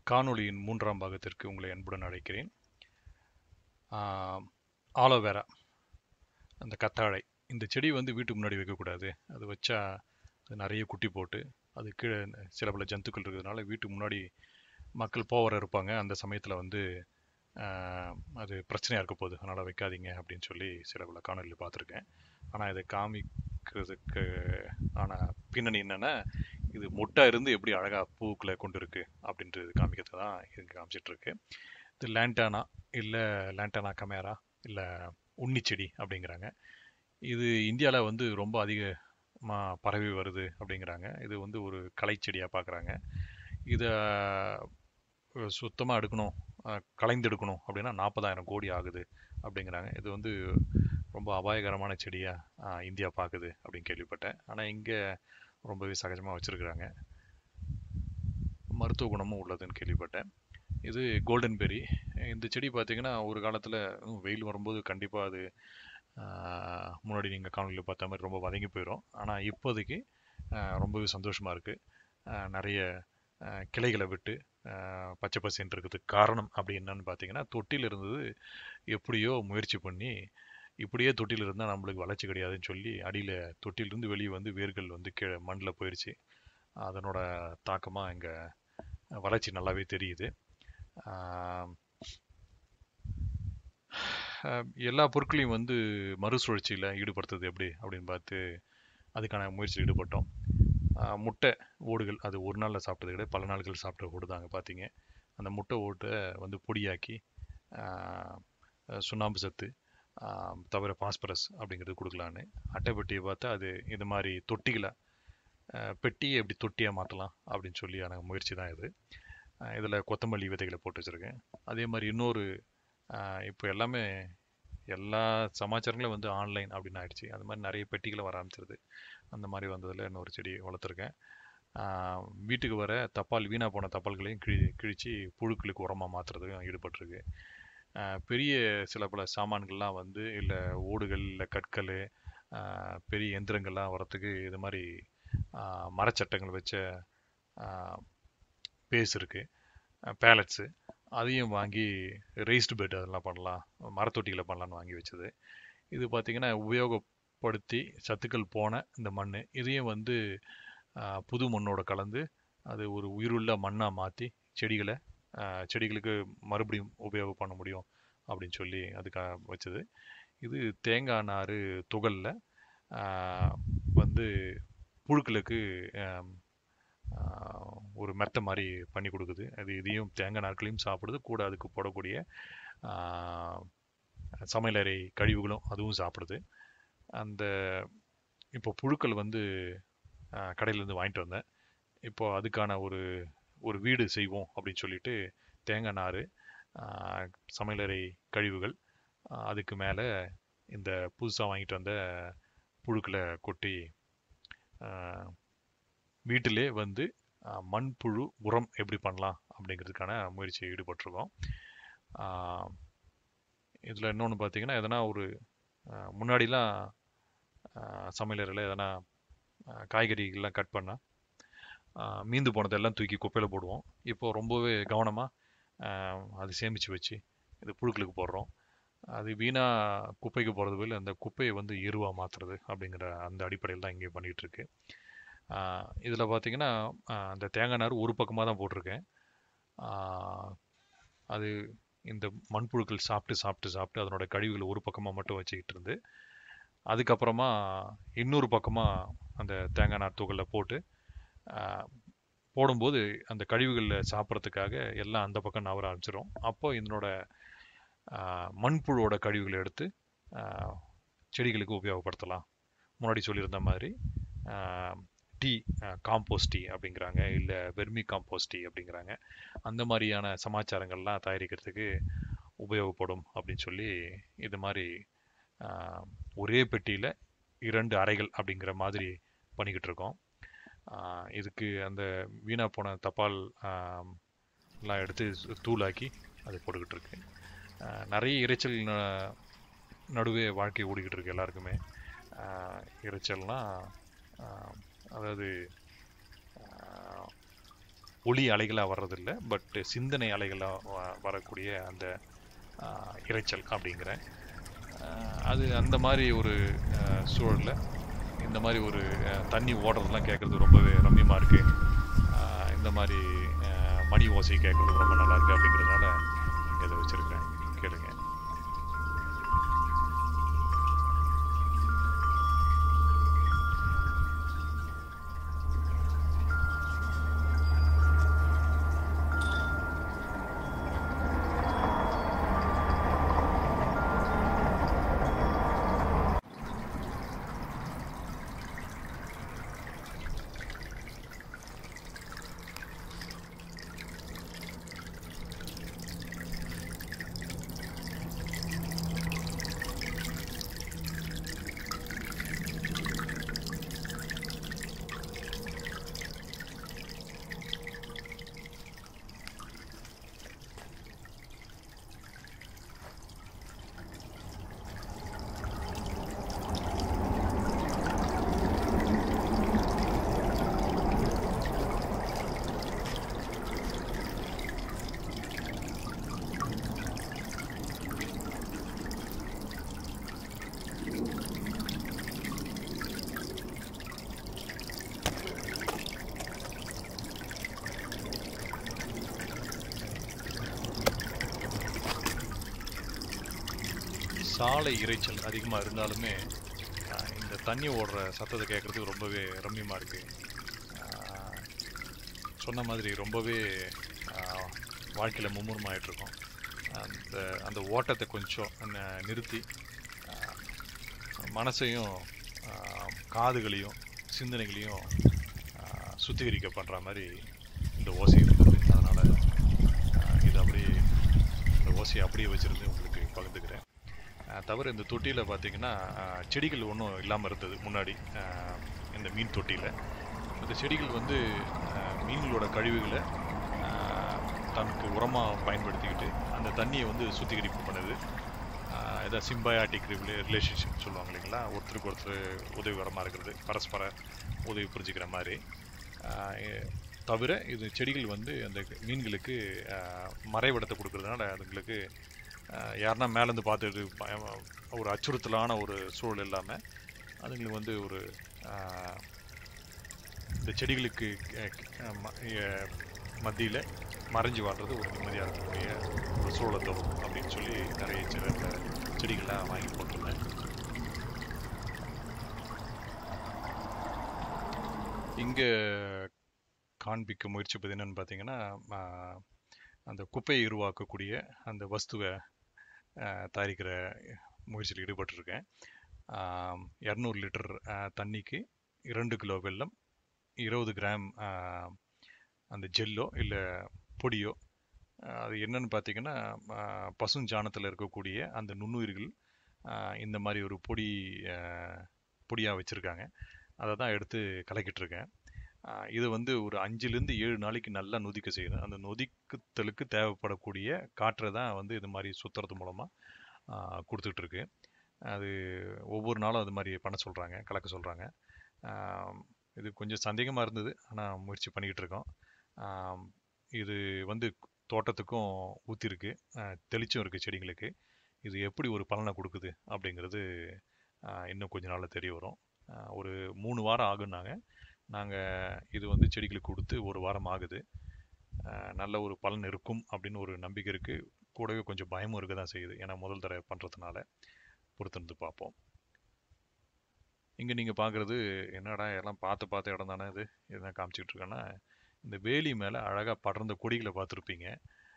காணொளியின் மூன்றாம் பாகத்திற்கு உங்களை அன்புடன் அழைக்கிறேன் ஆலோவேரா அந்த கத்தாழை இந்த செடி வந்து வீட்டுக்கு முன்னாடி வைக்கக்கூடாது அது வச்சா அது நிறைய குட்டி போட்டு அது கீழே சில பல ஜந்துக்கள் இருக்கிறதுனால வீட்டுக்கு முன்னாடி மக்கள் போவர இருப்பாங்க அந்த சமயத்தில் வந்து ஆஹ், அது பிரச்சனையாக இருக்க போகுது அதனால் வைக்காதீங்க அப்படின்னு சொல்லி சில பல காணொலியில் பார்த்துருக்கேன் ஆனால் இதை காமிக்கிறதுக்கு ஆன பின்னணி என்னென்னா இது மொட்டா இருந்து எப்படி அழகாக பூக்களை கொண்டு இருக்கு அப்படின்றது காமிக்கிறது தான் இது காமிச்சிட்டு இருக்கு இது லேண்டானா இல்லை லேண்டானா கமேரா இல்லை உன்னிச்செடி அப்படிங்கிறாங்க இது இந்தியாவில் வந்து ரொம்ப அதிகமாக பரவி வருது அப்படிங்கிறாங்க இது வந்து ஒரு கலைச்செடியாக பார்க்குறாங்க இதை சுத்தமாக எடுக்கணும் அஹ், களைந்து எடுக்கணும் அப்படின்னா நாற்பதாயிரம் கோடி ஆகுது அப்படிங்கிறாங்க இது வந்து ரொம்ப அபாயகரமான செடியாக இந்தியா பார்க்குது அப்படின்னு கேள்விப்பட்டேன் ஆனால் இங்கே ரொம்பவே சகஜமாக வச்சுருக்குறாங்க மருத்துவ குணமும் உள்ளதுன்னு கேள்விப்பட்டேன் இது கோல்டன் பெரி இந்த செடி பார்த்தீங்கன்னா ஒரு காலத்தில் வெயில் வரும்போது கண்டிப்பாக அது ஆஹ், முன்னாடி நீங்கள் காணொலியில் பார்த்த மாதிரி ரொம்ப வதங்கி போயிடும் ஆனால் இப்போதைக்கு ஆஹ், ரொம்பவே சந்தோஷமாக இருக்குது நிறைய ஆஹ், கிளைகளை விட்டு ஆஹ், பச்சை பசேன்னு இருக்கிறதுக்கு காரணம் அப்படி என்னன்னு பார்த்தீங்கன்னா தொட்டியில் இருந்தது எப்படியோ முயற்சி பண்ணி இப்படியே தொட்டியில் இருந்தால் நம்மளுக்கு வளர்ச்சி கிடையாதுன்னு சொல்லி அடியில் தொட்டிலிருந்து வெளியே வந்து வேர்கள் வந்து கீழே மண்ணில் போயிடுச்சு அதனோட தாக்கமாக இங்கே வளர்ச்சி நல்லாவே தெரியுது ஆஹ் ஆஹ் எல்லா பொருட்களையும் வந்து மறுசுழற்சியில் ஈடுபடுத்துறது எப்படி அப்படின்னு பார்த்து அதுக்கான முயற்சியில் ஈடுபட்டோம் ஆஹ் முட்டை ஓடுகள் அது ஒரு நாளில் சாப்பிட்டது கிடையாது பல நாட்கள் சாப்பிட்ட ஓடு தாங்க பார்த்தீங்க அந்த முட்டை ஓட்டை வந்து பொடியாக்கி ஆஹ் சுண்ணாம்பு சத்து ஆஹ் தவிர பாஸ்பரஸ் அப்படிங்கிறது கொடுக்கலான்னு அட்டைப்பெட்டியை பார்த்தா அது இது மாதிரி தொட்டிகளை ஆஹ் பெட்டியை எப்படி தொட்டியாக மாற்றலாம் அப்படின்னு சொல்லியான முயற்சி தான் இது இதில் கொத்தமல்லி விதைகளை போட்டு வச்சுருக்கேன் அதே மாதிரி இன்னொரு ஆஹ் இப்போ எல்லாமே எல்லா சமாச்சாரங்களும் வந்து ஆன்லைன் அப்படின்னு ஆயிடுச்சு அது மாதிரி நிறைய பெட்டிகளை வர ஆரம்பிச்சிருது அந்த மாதிரி வந்ததில் இன்னொரு செடி வளர்த்துருக்கேன் ஆஹ் வீட்டுக்கு வர தப்பால் வீணாக போன தப்பால்களையும் கிழி கிழிச்சு புழுக்களுக்கு உரமாக மாற்றுறதுக்கும் ஈடுபட்டிருக்கு ஆஹ் பெரிய சில பல சாமான்கள்லாம் வந்து இல்லை ஓடுகள் இல்லை கற்கள் ஆஹ் பெரிய எந்திரங்கள்லாம் வரத்துக்கு இது மாதிரி ஆஹ் மரச்சட்டங்கள் வச்ச பேஸ் இருக்குது பேலட்ஸு அதையும் வாங்கி ரெய்ஸ்டு பெட் அதெல்லாம் பண்ணலாம் மரத்தொட்டிகளை பண்ணலான்னு வாங்கி வச்சது இது பார்த்திங்கன்னா உபயோகப்படுத்தி சத்துக்கள் போன இந்த மண் இதையும் வந்து ஆஹ், புது மண்ணோட கலந்து அது ஒரு உயிருள்ள மண்ணாக மாற்றி செடிகளை ஆஹ், செடிகளுக்கு மறுபடியும் உபயோகம் பண்ண முடியும் அப்படின்னு சொல்லி அதுக்காக வச்சது இது தேங்காய் நார் துகளில் வந்து புழுக்களுக்கு ஆம், ஆஹ், ஒரு மெத்த மாதிரி பண்ணி கொடுக்குது அது இதையும் தேங்காய் நாட்களையும் சாப்பிடுது கூட அதுக்கு போடக்கூடிய ஆஹ், சமையலறை கழிவுகளும் அதுவும் சாப்பிடுது அந்த இப்போ புழுக்கள் வந்து ஆஹ், கடையிலேருந்து வாங்கிட்டு வந்தேன் இப்போ அதுக்கான ஒரு ஒரு வீடு செய்வோம் அப்படின்னு சொல்லிட்டு தேங்காய் நார் ஆஹ், சமையலறை கழிவுகள் ஆஹ், அதுக்கு மேலே இந்த புதுசாக வாங்கிட்டு வந்த புழுக்களை கொட்டி ஆஹ், வீட்டிலே வந்து ஆஹ், மண்புழு உரம் எப்படி பண்ணலாம் அப்படிங்கிறதுக்கான முயற்சியை ஈடுபட்டிருக்கோம் இதில் இன்னொன்று பார்த்தீங்கன்னா எதனா ஒரு ஆஹ், முன்னாடிலாம் ஆஹ், சமையலறையில் எதனா ஆஹ், காய்கறிகள்லாம் கட் பண்ணால் மீந்து போனதெல்லாம் தூக்கி குப்பையில் போடுவோம் இப்போ ரொம்பவே கவனமாக அது சேமித்து வச்சு இது புழுக்களுக்கு போடுறோம் அது வீணாக குப்பைக்கு போகிறது பதில் அந்த குப்பையை வந்து எருவாக மாற்றுறது அப்படிங்கிற அந்த அடிப்படையில் தான் இங்கே பண்ணிகிட்டு இருக்கு இதில் பார்த்தீங்கன்னா ஆஹ், அந்த தேங்காய் நார் ஒரு பக்கமாக தான் போட்டிருக்கேன் ஆஹ், அது இந்த மண்புழுக்கள் சாப்பிட்டு சாப்பிட்டு சாப்பிட்டு அதனோட கழிவுகளை ஒரு பக்கமாக மட்டும் வச்சுக்கிட்டு இருந்து அதுக்கப்புறமா இன்னொரு பக்கமாக அந்த தேங்காய் நார் துகளில் போட்டு ஆஹ், போடும்போது அந்த கழிவுகளில் சாப்பிட்றதுக்காக எல்லாம் அந்த பக்கம் நவர ஆரம்பிச்சிடும் அப்போ இதனோட ஆஹ், மண்புழுவோட கழிவுகளை எடுத்து ஆஹ், செடிகளுக்கு உபயோகப்படுத்தலாம் முன்னாடி சொல்லியிருந்த மாதிரி டீ காம்போஸ்ட் டீ அப்படிங்கிறாங்க இல்லை வெர்மி காம்போஸ்ட் டீ அப்படிங்கிறாங்க அந்த மாதிரியான சமாச்சாரங்கள்லாம் தயாரிக்கிறதுக்கு உபயோகப்படும் அப்படின்னு சொல்லி இது மாதிரி ஆஹ், ஒரே பெட்டியில் இரண்டு அறைகள் அப்படிங்கிற மாதிரி பண்ணிக்கிட்டு இருக்கோம் ஆஹ், இதுக்கு அந்த வீணாக போன தபால் ஆஹ், எல்லாம் எடுத்து தூளாக்கி அது போட்டுக்கிட்டு இருக்கு ஆஹ், நிறைய இரைச்சல் ந- நடுவே வாழ்க்கை ஓடிக்கிட்டு இருக்கு எல்லாருக்குமே ஆஹ், இரைச்சல்னா ஆஹ், அதாவது ஆஹ், ஒளி அலைகளாக வர்றதில்ல பட் சிந்தனை அலைகளாக வரக்கூடிய அந்த ஆஹ், இரைச்சல் அப்படிங்கிறேன் ஆஹ், அது அந்த மாதிரி ஒரு ஆஹ், சூழல்ல இந்த மாதிரி ஒரு ஆஹ், தண்ணி ஓடுறதெல்லாம் கேட்குறது ரொம்பவே ரம்மியமாக இருக்குது இந்த மாதிரி ஆஹ், மணி ஓசை கேட்குறது ரொம்ப நல்லா இருக்கு அப்படிங்கிறதுனால இதை வச்சுருக்கேன் கேளுங்க சாலை இரைச்சல் அதிகமாக இருந்தாலுமே ஆஹ், இந்த தண்ணி ஓடுற சத்தத்தை கேட்குறதுக்கு ரொம்பவே ரம்மியமாக இருக்குது சொன்ன மாதிரி ரொம்பவே வாழ்க்கையில் மும்முரமாயிட்டு இருக்கோம் அந்த அந்த ஓட்டத்தை கொஞ்சம் ந- நிறுத்தி ஆஹ், மனசையும் ஆஹ், காதுகளையும் சிந்தனைகளையும் ஆஹ், சுத்திகரிக்க பண்ணுற மாதிரி இந்த ஓசை இருந்தது அதனால் இது அப்படியே இந்த ஓசையை அப்படியே வச்சுருந்து உங்களுக்கு பகிர்ந்துக்கிறேன் அஹ் தவிர இந்த தொட்டியில் பார்த்தீங்கன்னா அஹ், செடிகள் ஒன்றும் இல்லாமல் இருந்தது முன்னாடி அஹ், இந்த மீன் தொட்டியில் இந்த செடிகள் வந்து அஹ், மீன்களோட கழிவுகளை அஹ், தனக்கு உரமாக பயன்படுத்திக்கிட்டு அந்த தண்ணியை வந்து சுத்திகரிப்பு பண்ணுது அஹ், இதை சிம்பயாட்டிக் ரிலேஷன்ஷிப் சொல்லுவாங்க இல்லைங்களா ஒருத்தருக்கு ஒருத்தர் உதவிகரமாக இருக்கிறது பரஸ்பர உதவி புரிஞ்சுக்கிற மாதிரி அஹ், எ- தவிர இது செடிகள் வந்து அந்த மீன்களுக்கு அஹ், மறைவிடத்தை கொடுக்கறதுனால அதுங்களுக்கு அஹ், யாருன்னா மேலேருந்து பார்த்துட்டு பயம் ஒரு அச்சுறுத்தலான ஒரு சூழல் இல்லாமல் அதுங்களுக்கு வந்து ஒரு அஹ், இந்த செடிகளுக்கு மத்தியில் மறைஞ்சு வாழ்றது ஒரு நிம்மதியாக இருக்கக்கூடிய ஒரு சூழலை தரும் அப்படின்னு சொல்லி நிறைய சில செடிகள்லாம் வாங்கி போட்டிருந்தேன் இங்கே காண்பிக்க முயற்சிப்பது என்னன்னு பார்த்தீங்கன்னா ஆஹ், அந்த குப்பையை உருவாக்கக்கூடிய அந்த வஸ்துவை ஆஹ், தயாரிக்கிற முயற்சியில் ஈடுபட்டிருக்கேன் இரநூறு லிட்டர் ஆஹ், தண்ணிக்கு இரண்டு கிலோ வெல்லம் இருபது கிராம் ஆஹ், அந்த ஜெல்லோ இல்லை பொடியோ ஆஹ், அது என்னன்னு பார்த்தீங்கன்னா ஆஹ், பசுஞ்சாணத்தில் இருக்கக்கூடிய அந்த நுண்ணுயிர்கள் ஆஹ், இந்த மாதிரி ஒரு பொடி பொடியாக வச்சுருக்காங்க அதை தான் எடுத்து கலக்கிட்டு இருக்கேன் ஆஹ் இது வந்து ஒரு அஞ்சுலேருந்து ஏழு நாளைக்கு நல்லா நொதிக்க செய்யுது அந்த நொதிக்குத்தலுக்கு தேவைப்படக்கூடிய காற்றை தான் வந்து இது மாதிரி சுத்துறது மூலமாக கொடுத்துட்ருக்கு அது ஒவ்வொரு நாளும் அது மாதிரி பண்ண சொல்கிறாங்க கலக்க சொல்கிறாங்க இது கொஞ்சம் சந்தேகமாக இருந்தது ஆனால் முயற்சி பண்ணிக்கிட்டு இருக்கோம் ஆம், இது வந்து தோட்டத்துக்கும் ஊற்றிருக்கு தெளிச்சும் இருக்குது செடிங்களுக்கு இது எப்படி ஒரு பலனை கொடுக்குது அப்படிங்கிறது ஆஹ், இன்னும் கொஞ்ச நாளில் தெரிய வரும் ஆஹ், ஒரு மூணு வாரம் ஆகுன்னாங்க நாங்கள் இது வந்து செடிகளுக்கு கொடுத்து ஒரு வாரம் ஆகுது ஆஹ் நல்ல ஒரு பலன் இருக்கும் அப்படின்னு ஒரு நம்பிக்கை இருக்குது கூடவே கொஞ்சம் பயமும் இருக்க தான் செய்யுது ஏன்னா முதல் தடவை பண்ணுறதுனால பொறுத்திருந்து பார்ப்போம் இங்கே நீங்கள் பார்க்குறது என்னடா எல்லாம் பார்த்து பார்த்த இடம் தானே இது இதுதான் காமிச்சிக்கிட்டு இருக்கேன்னா இந்த வேலி மேலே அழகாக படர்ந்த கொடிகளை பார்த்துருப்பீங்க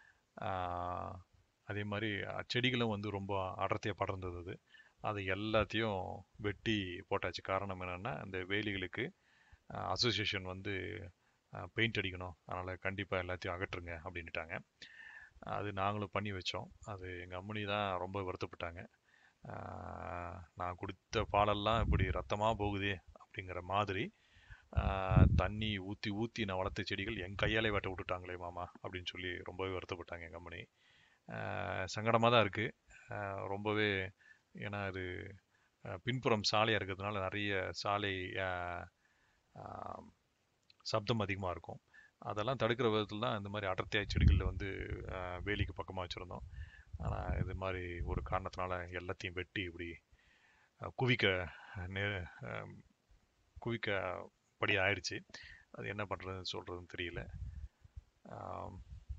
ஆஹ் அதே மாதிரி அஹ், செடிகளும் வந்து ரொம்ப அடர்த்தியாக படர்ந்தது அது அது எல்லாத்தையும் வெட்டி போட்டாச்சு காரணம் என்னென்னா அந்த வேலிகளுக்கு அசோசியேஷன் வந்து பெயிண்ட் அடிக்கணும் அதனால் கண்டிப்பாக எல்லாத்தையும் அகற்றுங்க அப்படின்ட்டாங்க அது நாங்களும் பண்ணி வச்சோம் அது எங்கள் அம்மனி தான் ரொம்ப வருத்தப்பட்டாங்க ஆஹ் நான் கொடுத்த பாலெல்லாம் இப்படி ரத்தமாக போகுதே அப்படிங்கிற மாதிரி ஆஹ் தண்ணி ஊற்றி ஊற்றி நான் வளர்த்த செடிகள் என் கையாலே வெட்ட விட்டுட்டாங்களே மாமா அப்படின்னு சொல்லி ரொம்பவே வருத்தப்பட்டாங்க எங்கள் அம்மனி சங்கடமாக தான் இருக்குது ரொம்பவே ஏன்னா அது ஆஹ் பின்புறம் சாலையாக இருக்கிறதுனால நிறைய சாலை ஆஹ் ஆஹ் சப்தம் அதிகமாக இருக்கும் அதெல்லாம் தடுக்கிற விதத்தில் தான் இந்த மாதிரி அடர்த்தியாய் செடிகளில் வந்து அஹ், வேலிக்கு பக்கமாக வச்சுருந்தோம் ஆனால் இது மாதிரி ஒரு காரணத்தினால எல்லாத்தையும் வெட்டி இப்படி அஹ், குவிக்க நே அஹ், குவிக்க படி ஆயிடுச்சு அது என்ன பண்ணுறதுன்னு சொல்கிறதுன்னு தெரியல ஆம்,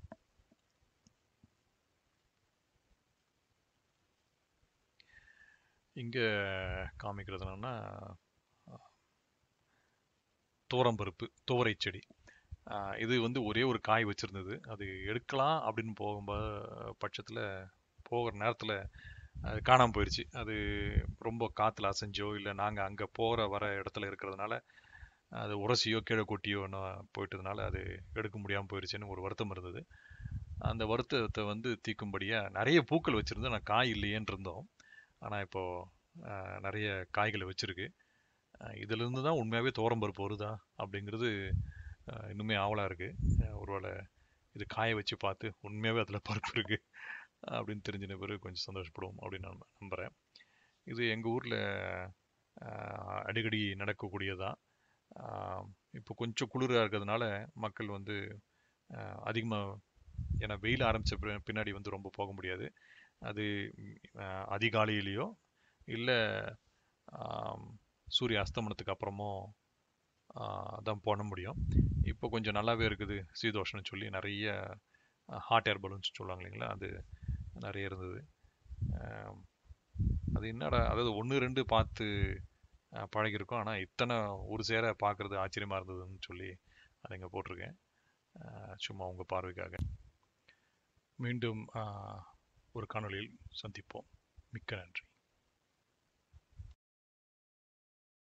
இங்கே காமிக்கிறது என்னன்னா துவரம்பருப்பு துவரை செடி ஆஹ் இது வந்து ஒரே ஒரு காய் வச்சிருந்தது அது எடுக்கலாம் அப்படின்னு போகும்போது பட்சத்தில் போகிற நேரத்தில் அது காணாமல் போயிடுச்சு அது ரொம்ப காற்றுல அசைஞ்சோ இல்லை நாங்கள் அங்கே போகிற வர இடத்துல இருக்கிறதுனால அது உரசியோ கீழே கொட்டியோ ஒன்றும் போயிட்டதுனால அது எடுக்க முடியாமல் போயிடுச்சுன்னு ஒரு வருத்தம் இருந்தது அந்த வருத்தத்தை வந்து தீக்கும்படியாக நிறைய பூக்கள் வச்சுருந்து நான் காய் இல்லையேன்னு இருந்தோம் ஆனால் இப்போது நிறைய காய்களை வச்சுருக்கு இதிலிருந்து தான் உண்மையாகவே துவரம்பருப்பு வருதா அப்படிங்கிறது அஹ், இன்னுமே ஆவலாக இருக்குது ஒருவேளை இது காய வச்சு பார்த்து உண்மையாகவே அதில் பருப்பு இருக்குது அப்படின்னு தெரிஞ்சின பிறகு கொஞ்சம் சந்தோஷப்படுவோம் அப்படின்னு நான் நம்புகிறேன் இது எங்கள் ஊரில் அடிக்கடி நடக்கக்கூடியதான் இப்போ கொஞ்சம் குளிராக இருக்கிறதுனால மக்கள் வந்து அதிகமாக ஏன்னா வெயில் ஆரம்பித்த பின்னாடி வந்து ரொம்ப போக முடியாது அது ம், அஹ், அதிகாலையிலேயோ இல்லை சூரிய அஸ்தமனத்துக்கு அப்புறமோ ஆஹ், தான் பண்ண முடியும் இப்போ கொஞ்சம் நல்லாவே இருக்குது சீதோஷம்னு சொல்லி நிறைய ஹாட் ஏர் பலூன்ஸ் சொல்லுவாங்க இல்லைங்களா அது நிறைய இருந்தது ஆம், அது என்னடா அதாவது ஒன்று ரெண்டு பார்த்து அஹ், பழகியிருக்கோம் ஆனால் இத்தனை ஒரு சேர பார்க்குறது ஆச்சரியமாக இருந்ததுன்னு சொல்லி அதை இங்கே போட்டிருக்கேன் அஹ், சும்மா உங்கள் பார்வைக்காக மீண்டும் ஆஹ், ஒரு காணொளியில் சந்திப்போம் மிக்க நன்றி